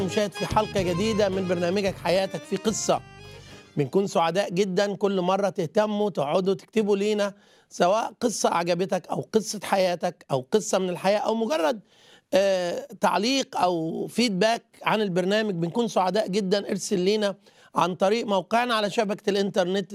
مشاهد في حلقة جديدة من برنامجك حياتك في قصة بنكون سعداء جدا كل مرة تهتموا تقعدوا تكتبوا لينا سواء قصة عجبتك أو قصة حياتك أو قصة من الحياة أو مجرد آه تعليق أو فيدباك عن البرنامج بنكون سعداء جدا ارسل لينا عن طريق موقعنا على شبكة الإنترنت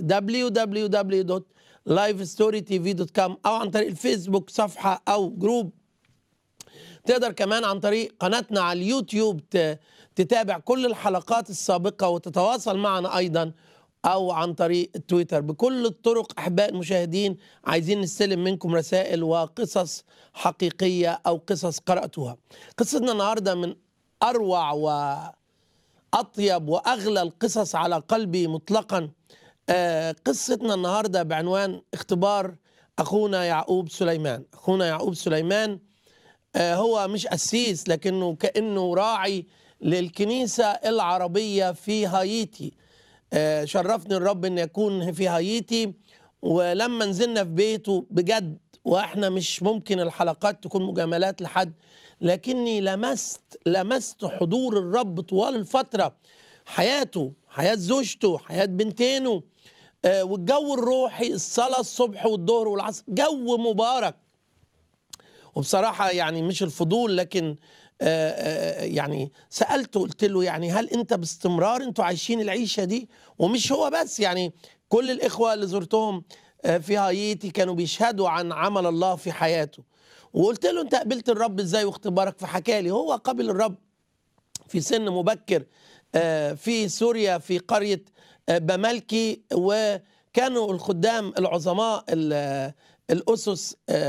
www.livestorytv.com أو عن طريق الفيسبوك صفحة أو جروب تقدر كمان عن طريق قناتنا على اليوتيوب ت- تتابع كل الحلقات السابقة وتتواصل معنا أيضا أو عن طريق تويتر بكل الطرق أحباء المشاهدين عايزين نستلم منكم رسائل وقصص حقيقية أو قصص قرأتوها قصتنا النهاردة من أروع وأطيب وأغلى القصص على قلبي مطلقا آه، قصتنا النهاردة بعنوان اختبار أخونا يعقوب سليمان أخونا يعقوب سليمان آه، هو مش قسيس لكنه كأنه راعي للكنيسة العربية في هايتي آه، شرفني الرب أن يكون في هايتي ولما نزلنا في بيته بجد واحنا مش ممكن الحلقات تكون مجاملات لحد لكني لمست لمست حضور الرب طوال الفترة حياته حياة زوجته حياة بنتينه آه، والجو الروحي الصلاة الصبح والظهر والعصر جو مبارك وبصراحة يعني مش الفضول لكن آه، آه، يعني سألته قلت له يعني هل أنت باستمرار أنتوا عايشين العيشة دي ومش هو بس يعني كل الإخوة اللي زرتهم آه، في هايتي كانوا بيشهدوا عن عمل الله في حياته وقلت له أنت قبلت الرب إزاي واختبارك فحكى لي هو قبل الرب في سن مبكر آه، في سوريا في قرية آه، بملكي وكانوا الخدام العظماء ال- الأسس آه،